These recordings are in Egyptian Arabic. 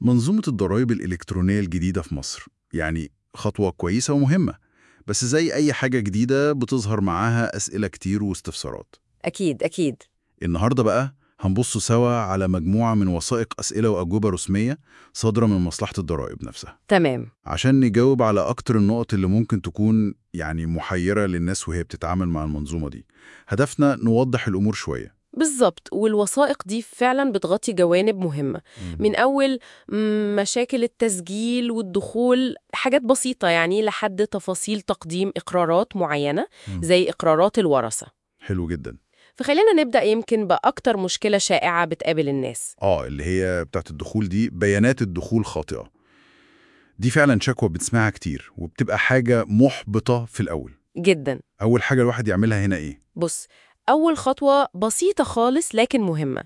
منظومة الضرائب الإلكترونية الجديدة في مصر يعني خطوة كويسة ومهمة بس زي أي حاجة جديدة بتظهر معاها أسئلة كتير واستفسارات أكيد أكيد النهاردة بقى هنبص سوا على مجموعة من وثائق أسئلة وأجوبة رسمية صادرة من مصلحة الضرائب نفسها تمام عشان نجاوب على أكتر النقط اللي ممكن تكون يعني محيرة للناس وهي بتتعامل مع المنظومة دي هدفنا نوضح الأمور شوية بالظبط والوثائق دي فعلا بتغطي جوانب مهمة من أول مم، مشاكل التسجيل والدخول حاجات بسيطة يعني لحد تفاصيل تقديم إقرارات معينة مم. زي إقرارات الورثة حلو جدا فخلينا نبدأ يمكن بأكتر مشكلة شائعة بتقابل الناس آه اللي هي بتاعت الدخول دي بيانات الدخول خاطئة دي فعلا شكوى بتسمعها كتير وبتبقى حاجة محبطة في الأول جدا أول حاجة الواحد يعملها هنا إيه؟ بص أول خطوة بسيطة خالص لكن مهمة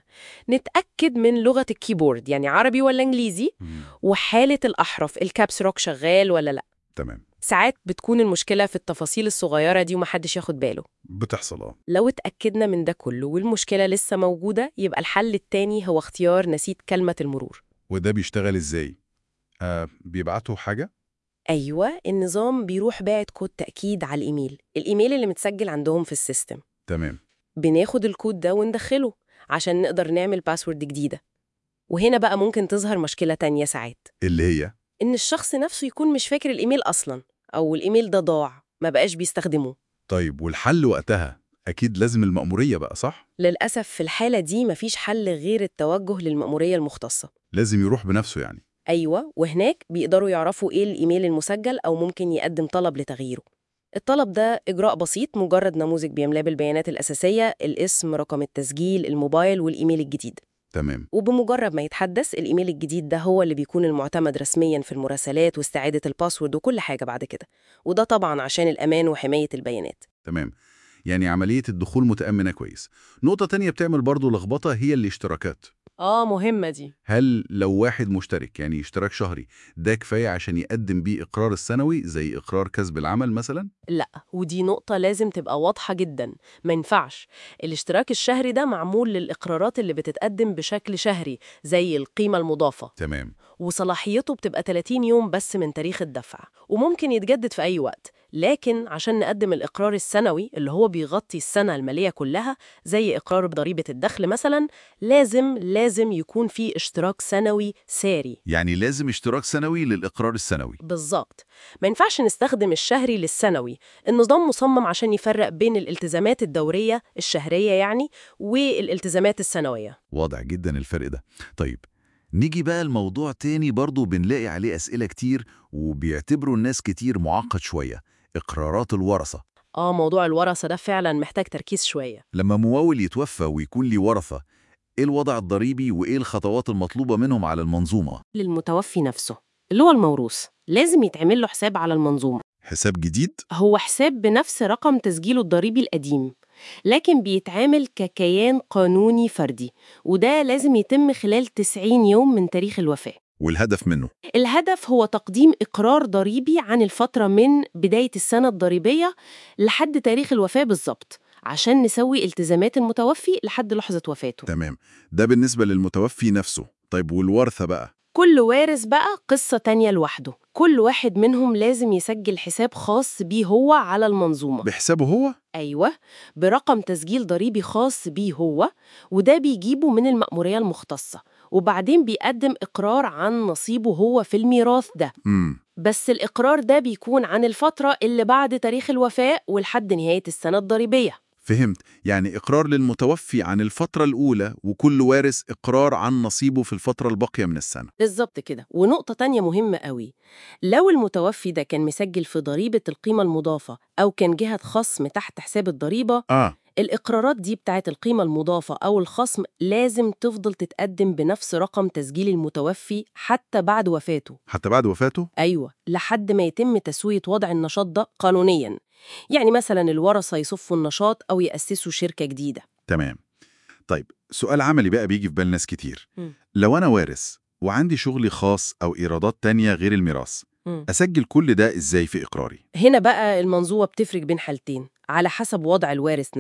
نتأكد من لغة الكيبورد يعني عربي ولا إنجليزي وحالة الأحرف الكابس روك شغال ولا لأ تمام ساعات بتكون المشكلة في التفاصيل الصغيرة دي ومحدش ياخد باله بتحصل آه لو اتأكدنا من ده كله والمشكلة لسه موجودة يبقى الحل التاني هو اختيار نسيت كلمة المرور وده بيشتغل إزاي؟ آه بيبعتوا حاجة؟ أيوة النظام بيروح باعت كود تأكيد على الإيميل الإيميل اللي متسجل عندهم في السيستم تمام بناخد الكود ده وندخله عشان نقدر نعمل باسورد جديدة وهنا بقى ممكن تظهر مشكلة تانية ساعات اللي هي إن الشخص نفسه يكون مش فاكر الإيميل أصلاً أو الإيميل ده ضاع ما بقاش بيستخدمه طيب والحل وقتها أكيد لازم المأمورية بقى صح؟ للأسف في الحالة دي مفيش حل غير التوجه للمأمورية المختصة لازم يروح بنفسه يعني أيوة وهناك بيقدروا يعرفوا إيه الإيميل المسجل أو ممكن يقدم طلب لتغييره الطلب ده إجراء بسيط مجرد نموذج بيملاه بالبيانات الأساسية الاسم رقم التسجيل الموبايل والإيميل الجديد تمام وبمجرد ما يتحدث الإيميل الجديد ده هو اللي بيكون المعتمد رسميا في المراسلات واستعادة الباسورد وكل حاجة بعد كده وده طبعا عشان الأمان وحماية البيانات تمام يعني عملية الدخول متأمنة كويس نقطة تانية بتعمل برضو لخبطة هي الاشتراكات آه مهمة دي هل لو واحد مشترك يعني اشتراك شهري ده كفاية عشان يقدم بيه إقرار السنوي زي إقرار كسب العمل مثلا؟ لا ودي نقطة لازم تبقى واضحة جدا ما ينفعش الاشتراك الشهري ده معمول للإقرارات اللي بتتقدم بشكل شهري زي القيمة المضافة تمام وصلاحيته بتبقى 30 يوم بس من تاريخ الدفع وممكن يتجدد في أي وقت لكن عشان نقدم الإقرار السنوي اللي هو بيغطي السنة المالية كلها زي إقرار بضريبة الدخل مثلا لازم لازم يكون في اشتراك سنوي ساري يعني لازم اشتراك سنوي للإقرار السنوي بالظبط ما ينفعش نستخدم الشهري للسنوي النظام مصمم عشان يفرق بين الالتزامات الدورية الشهرية يعني والالتزامات السنوية واضح جدا الفرق ده طيب نيجي بقى الموضوع تاني برضو بنلاقي عليه أسئلة كتير وبيعتبروا الناس كتير معقد شوية إقرارات الورثة آه موضوع الورثة ده فعلا محتاج تركيز شوية لما ممول يتوفى ويكون ليه ورثة إيه الوضع الضريبي وإيه الخطوات المطلوبة منهم على المنظومة؟ للمتوفي نفسه اللي هو الموروث لازم يتعمل له حساب على المنظومة حساب جديد؟ هو حساب بنفس رقم تسجيله الضريبي القديم لكن بيتعامل ككيان قانوني فردي وده لازم يتم خلال 90 يوم من تاريخ الوفاة والهدف منه الهدف هو تقديم إقرار ضريبي عن الفترة من بداية السنة الضريبية لحد تاريخ الوفاة بالظبط عشان نسوي التزامات المتوفي لحد لحظة وفاته تمام ده بالنسبة للمتوفي نفسه طيب والورثة بقى؟ كل وارث بقى قصة تانية لوحده كل واحد منهم لازم يسجل حساب خاص بيه هو على المنظومة بحسابه هو؟ أيوة برقم تسجيل ضريبي خاص بيه هو وده بيجيبه من المأمورية المختصة وبعدين بيقدم إقرار عن نصيبه هو في الميراث ده امم بس الإقرار ده بيكون عن الفترة اللي بعد تاريخ الوفاة ولحد نهاية السنة الضريبية فهمت يعني إقرار للمتوفي عن الفترة الأولى وكل وارث إقرار عن نصيبه في الفترة الباقية من السنة بالظبط كده ونقطة تانية مهمة قوي لو المتوفي ده كان مسجل في ضريبة القيمة المضافة أو كان جهة خصم تحت حساب الضريبة آه الإقرارات دي بتاعت القيمة المضافة أو الخصم لازم تفضل تتقدم بنفس رقم تسجيل المتوفي حتى بعد وفاته حتى بعد وفاته؟ أيوة لحد ما يتم تسوية وضع النشاط ده قانونياً يعني مثلا الورثة يصفوا النشاط أو يأسسوا شركة جديدة تمام طيب سؤال عملي بقى بيجي في بال ناس كتير مم. لو أنا وارث وعندي شغلي خاص أو إيرادات تانية غير الميراث مم. أسجل كل ده إزاي في إقراري؟ هنا بقى المنظومة بتفرق بين حالتين على حسب وضع الوارث نفسه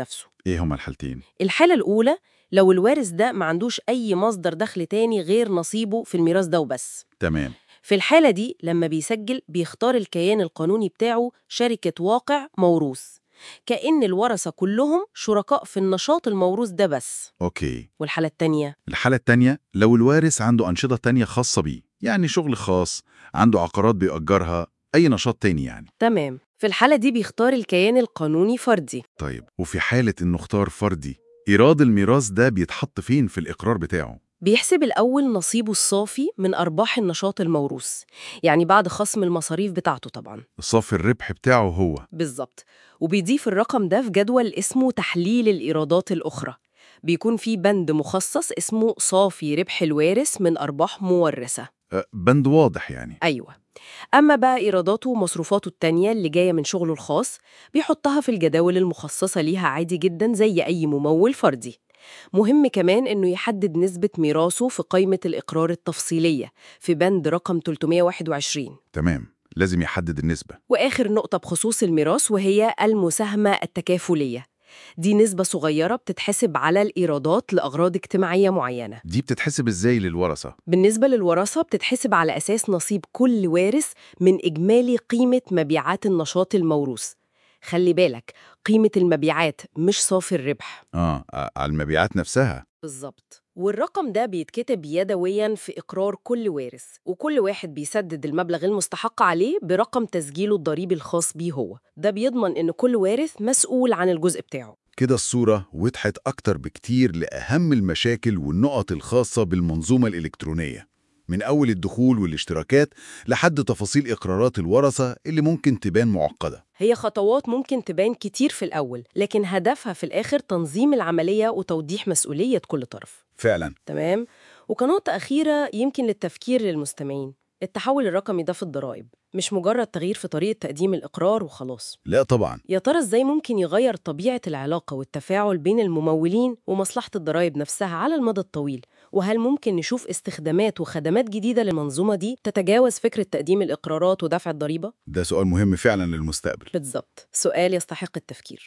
إيه هما الحالتين؟ الحالة الأولى لو الوارث ده ما عندوش أي مصدر دخل تاني غير نصيبه في الميراث ده وبس تمام في الحالة دي لما بيسجل بيختار الكيان القانوني بتاعه شركة واقع موروث كأن الورثة كلهم شركاء في النشاط الموروث ده بس أوكي والحالة التانية الحالة التانية لو الوارث عنده أنشطة تانية خاصة بيه يعني شغل خاص عنده عقارات بيأجرها أي نشاط تاني يعني تمام في الحالة دي بيختار الكيان القانوني فردي طيب وفي حالة إنه اختار فردي إيراد الميراث ده بيتحط فين في الإقرار بتاعه؟ بيحسب الأول نصيبه الصافي من أرباح النشاط الموروث يعني بعد خصم المصاريف بتاعته طبعا صافي الربح بتاعه هو بالظبط وبيضيف الرقم ده في جدول اسمه تحليل الإيرادات الأخرى بيكون في بند مخصص اسمه صافي ربح الوارث من أرباح مورثة أه، بند واضح يعني أيوة أما بقى إيراداته ومصروفاته التانية اللي جاية من شغله الخاص بيحطها في الجداول المخصصة ليها عادي جدا زي أي ممول فردي مهم كمان إنه يحدد نسبة ميراثه في قائمة الإقرار التفصيلية في بند رقم 321 تمام لازم يحدد النسبة وآخر نقطة بخصوص الميراث وهي المساهمة التكافلية دي نسبة صغيرة بتتحسب على الإيرادات لأغراض اجتماعية معينة دي بتتحسب إزاي للورثة؟ بالنسبة للوراثة بتتحسب على أساس نصيب كل وارث من إجمالي قيمة مبيعات النشاط الموروث خلي بالك قيمة المبيعات مش صافي الربح آه ع- على المبيعات نفسها بالظبط والرقم ده بيتكتب يدويا في إقرار كل وارث وكل واحد بيسدد المبلغ المستحق عليه برقم تسجيله الضريبي الخاص بيه هو ده بيضمن إن كل وارث مسؤول عن الجزء بتاعه كده الصورة وضحت أكتر بكتير لأهم المشاكل والنقط الخاصة بالمنظومة الإلكترونية من أول الدخول والاشتراكات لحد تفاصيل إقرارات الورثة اللي ممكن تبان معقدة هي خطوات ممكن تبان كتير في الأول لكن هدفها في الآخر تنظيم العملية وتوضيح مسؤولية كل طرف فعلا تمام؟ وكنقطة أخيرة يمكن للتفكير للمستمعين التحول الرقمي ده في الضرائب مش مجرد تغيير في طريقة تقديم الإقرار وخلاص لا طبعا يا ترى إزاي ممكن يغير طبيعة العلاقة والتفاعل بين الممولين ومصلحة الضرائب نفسها على المدى الطويل وهل ممكن نشوف استخدامات وخدمات جديدة للمنظومة دي تتجاوز فكرة تقديم الإقرارات ودفع الضريبة؟ ده سؤال مهم فعلا للمستقبل بالظبط سؤال يستحق التفكير